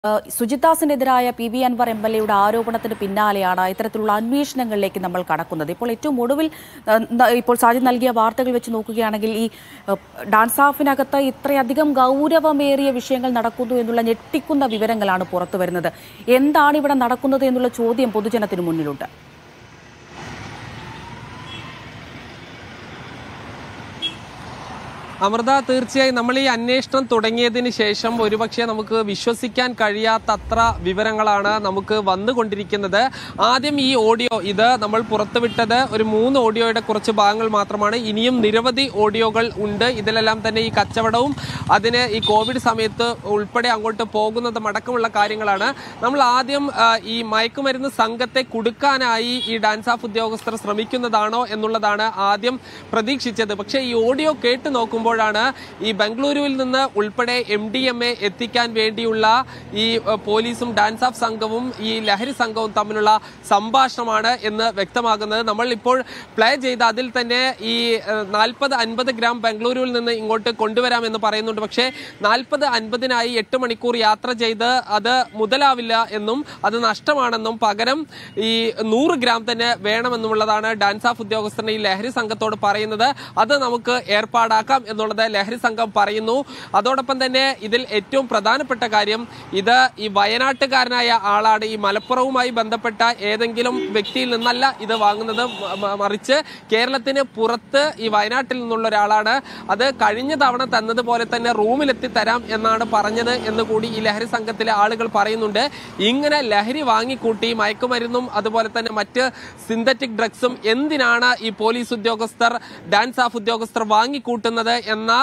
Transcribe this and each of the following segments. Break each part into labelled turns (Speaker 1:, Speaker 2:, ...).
Speaker 1: ഏഹ് സുജിദാസിനെതിരായ P V Anvar M L എയുടെ ആരോപണത്തിന് പിന്നാലെയാണ് ഇത്തരത്തിലുള്ള അന്വേഷണങ്ങളിലേക്ക് നമ്മൾ കടക്കുന്നത് ഇപ്പോൾ ഏറ്റവും ഒടുവിൽ ഏഹ്, ന- ഇപ്പോൾ സാജിദ് നൽകിയ വാർത്തകൾ വെച്ച് നോക്കുകയാണെങ്കിൽ ഈ ഏഹ്, ഡാൻസ് ഓഫിനകത്ത് ഇത്രയധികം ഗൗരവമേറിയ വിഷയങ്ങൾ നടക്കുന്നു എന്നുള്ള ഞെട്ടിക്കുന്ന വിവരങ്ങളാണ് പുറത്തു വരുന്നത് എന്താണ് ഇവിടെ നടക്കുന്നത് എന്നുള്ള ചോദ്യം പൊതുജനത്തിന് മുന്നിലുണ്ട്
Speaker 2: അമൃത തീർച്ചയായും നമ്മൾ ഈ അന്വേഷണം തുടങ്ങിയതിന് ശേഷം ഒരുപക്ഷെ നമുക്ക് വിശ്വസിക്കാൻ കഴിയാത്തത്ര വിവരങ്ങളാണ് നമുക്ക് വന്നുകൊണ്ടിരിക്കുന്നത് ആദ്യം ഈ ഓഡിയോ ഇത് നമ്മൾ പുറത്തുവിട്ടത് ഒരു മൂന്ന് ഓഡിയോയുടെ കുറച്ച് ഭാഗങ്ങൾ മാത്രമാണ് ഇനിയും നിരവധി ഓഡിയോകൾ ഉണ്ട് ഇതിലെല്ലാം തന്നെ ഈ കച്ചവടവും അതിന് ഈ കോവിഡ് സമയത്ത് ഉൾപ്പെടെ അങ്ങോട്ട് പോകുന്നതും അടക്കമുള്ള കാര്യങ്ങളാണ് നമ്മൾ ആദ്യം ആ, ഈ മയക്കുമരുന്ന് സംഘത്തെ കുടുക്കാനായി ഈ ഡാൻസ് ഓഫ് ഉദ്യോഗസ്ഥർ ശ്രമിക്കുന്നതാണോ എന്നുള്ളതാണ് ആദ്യം പ്രതീക്ഷിച്ചത് പക്ഷേ ഈ ഓഡിയോ കേട്ട് നോക്കുമ്പോഴാണ് ഈ ബംഗളൂരുവിൽ നിന്ന് ഉൾപ്പെടെ എം ഡി എം എ എത്തിക്കാൻ വേണ്ടിയുള്ള ഈ ഏഹ്, പോലീസും ഡാൻസ് ഓഫ് സംഘവും ഈ ലഹരി സംഘവും തമ്മിലുള്ള സംഭാഷണമാണ് എന്ന് വ്യക്തമാകുന്നത് നമ്മൾ ഇപ്പോൾ പ്ലേ ചെയ്ത അതിൽ തന്നെ ഈ നാൽപ്പത് അൻപത് ഗ്രാം ബംഗളൂരുവിൽ നിന്ന് ഇങ്ങോട്ട് കൊണ്ടുവരാമെന്ന് പറയുന്നുണ്ട് പക്ഷേ നാൽപ്പത് അൻപതിനായി എട്ട് മണിക്കൂർ യാത്ര ചെയ്ത് അത് മുതലാവില്ല എന്നും അത് നഷ്ടമാണെന്നും പകരം ഈ നൂറ് ഗ്രാം തന്നെ വേണമെന്നുള്ളതാണ് ഡാൻസ് ഓഫ് ഉദ്യോഗസ്ഥരുടെ ഈ ലഹരി സംഘത്തോട് പറയുന്നത് അത് നമുക്ക് ഏർപ്പാടാക്കാം എന്നുള്ളത് ലഹരി സംഘം പറയുന്നു അതോടൊപ്പം തന്നെ ഇതിൽ ഏറ്റവും പ്രധാനപ്പെട്ട കാര്യം ഇത് ഈ വയനാട്ടുകാരനായ ആളാണ് ഈ മലപ്പുറവുമായി ബന്ധപ്പെട്ട ഏതെങ്കിലും വ്യക്തിയിൽ നിന്നല്ല ഇത് വാങ്ങുന്നത് മ- മ- മറിച്ച് കേരളത്തിന് പുറത്ത് ഈ വയനാട്ടിൽ നിന്നുള്ള ഒരാളാണ് അത് കഴിഞ്ഞ തവണ തന്നതുപോലെ തന്നെ റൂമിലെത്തി തരാം എന്നാണ് പറഞ്ഞത് എന്ന് കൂടി ഈ ലഹരി സംഘത്തിലെ ആളുകൾ പറയുന്നുണ്ട് ഇങ്ങനെ ലഹരി വാങ്ങിക്കൂട്ടി മയക്കുമരുന്നും അതുപോലെ തന്നെ മറ്റ് സിന്തറ്റിക് ഡ്രഗ്സും എന്തിനാണ് ഈ പോലീസ് ഉദ്യോഗസ്ഥർ ഡാൻസ് ഓഫ് ഉദ്യോഗസ്ഥർ വാങ്ങിക്കൂട്ടുന്നത് എന്ന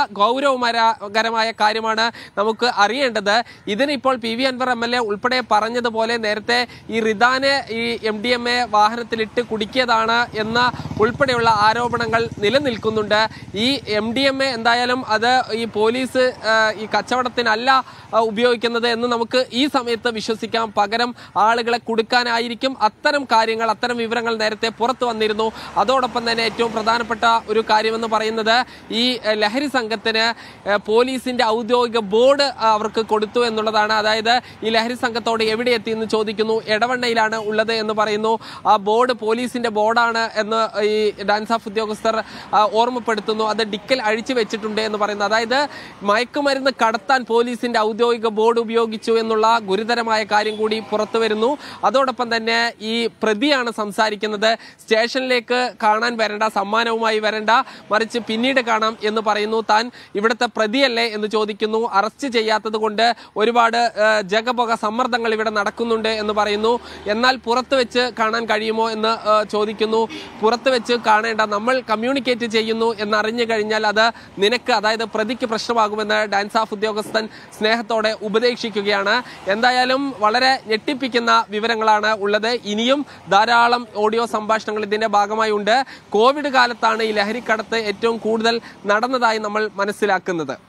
Speaker 2: ഗൗരവകരമായ കാര്യമാണ് നമുക്ക് അറിയേണ്ടത് ഇതിന് ഇപ്പോൾ P V Anvar M L A ഉൾപ്പെടെ പറഞ്ഞതുപോലെ നേരത്തെ ഈ റിദാനെ ഈ എം ഡി എം എ വാഹനത്തിലിട്ട് കുടുക്കിയതാണ് എന്ന ഉൾപ്പെടെയുള്ള ആരോപണങ്ങൾ നിലനിൽക്കുന്നുണ്ട് ഈ എം ഡി എം എ എന്തായാലും അത് ഈ പോലീസ് ആ, ഈ കച്ചവടത്തിനല്ല ആ, ഉപയോഗിക്കുന്നത് എന്ന് നമുക്ക് ഈ സമയത്ത് വിശ്വസിക്കാം പകരം ആളുകളെ കൊടുക്കാനായിരിക്കും അത്തരം കാര്യങ്ങൾ അത്തരം വിവരങ്ങൾ നേരത്തെ പുറത്തു വന്നിരുന്നു അതോടൊപ്പം തന്നെ ഏറ്റവും പ്രധാനപ്പെട്ട ഒരു കാര്യമെന്ന് പറയുന്നത് ഈ എ, ലഹരി സംഘത്തിന് എ, പോലീസിന്റെ ഔദ്യോഗിക ബോർഡ് ആ, അവർക്ക് കൊടുത്തു എന്നുള്ളതാണ് അതായത് ഈ ലഹരി സംഘത്തോട് എവിടെ എത്തി എന്ന് ചോദിക്കുന്നു എടവണ്ണയിലാണ് ഉള്ളത് എന്ന് പറയുന്നു ആ ബോർഡ് പോലീസിന്റെ ബോർഡാണ് എന്ന് ഈ ഡാൻസ് ഓഫ് ഉദ്യോഗസ്ഥർ ആ, ഓർമ്മപ്പെടുത്തുന്നു അത് ഡിക്കൽ അഴിച്ചു വെച്ചിട്ടുണ്ട് എന്ന് പറയുന്നു അതായത് മയക്കുമരുന്ന് കടത്താൻ പോലീസിന്റെ ഔദ്യോഗിക ബോർഡ് ഉപയോഗിച്ചു എന്നുള്ള ഗുരുതരമായ കാര്യം കൂടി പുറത്തു വരുന്നു അതോടൊപ്പം തന്നെ ഈ പ്രതിയാണ് സംസാരിക്കുന്നത് സ്റ്റേഷനിലേക്ക് കാണാൻ വരേണ്ട സമ്മാനവുമായി വരേണ്ട മറിച്ച് പിന്നീട് കാണാം എന്ന് പറയുന്നു താൻ ഇവിടുത്തെ പ്രതിയല്ലേ എന്ന് ചോദിക്കുന്നു അറസ്റ്റ് ചെയ്യാത്തത് കൊണ്ട് ഒരുപാട് ആ, ജഗപൊക സമ്മർദ്ദങ്ങൾ ഇവിടെ നടക്കുന്നുണ്ട് എന്ന് പറയുന്നു എന്നാൽ പുറത്ത് വെച്ച് കാണാൻ കഴിയുമോ എന്ന് ആ, ചോദിക്കുന്നു പുറത്ത് വെച്ച് കാണേണ്ട നമ്മൾ കമ്മ്യൂണിക്കേറ്റ് ചെയ്യുന്നു എന്നറിഞ്ഞു കഴിഞ്ഞാൽ അത് നിനക്ക് അതായത് പ്രതിക്ക് പ്രശ്നമാകുമെന്ന് ഡാൻസ് ഓഫ് ഉദ്യോഗസ്ഥൻ സ്നേഹത്തോടെ ഉപദേശിക്കുകയാണ് എന്തായാലും വളരെ ഞെട്ടിപ്പിക്കുന്ന വിവരങ്ങളാണ് ഉള്ളത് ഇനിയും ധാരാളം ഓഡിയോ സംഭാഷണങ്ങൾ ഇതിന്റെ ഭാഗമായി ഉണ്ട് കോവിഡ് കാലത്താണ് ഈ ലഹരിക്കടത്ത് ഏറ്റവും കൂടുതൽ നടന്നതായി നമ്മൾ മനസ്സിലാക്കുന്നത്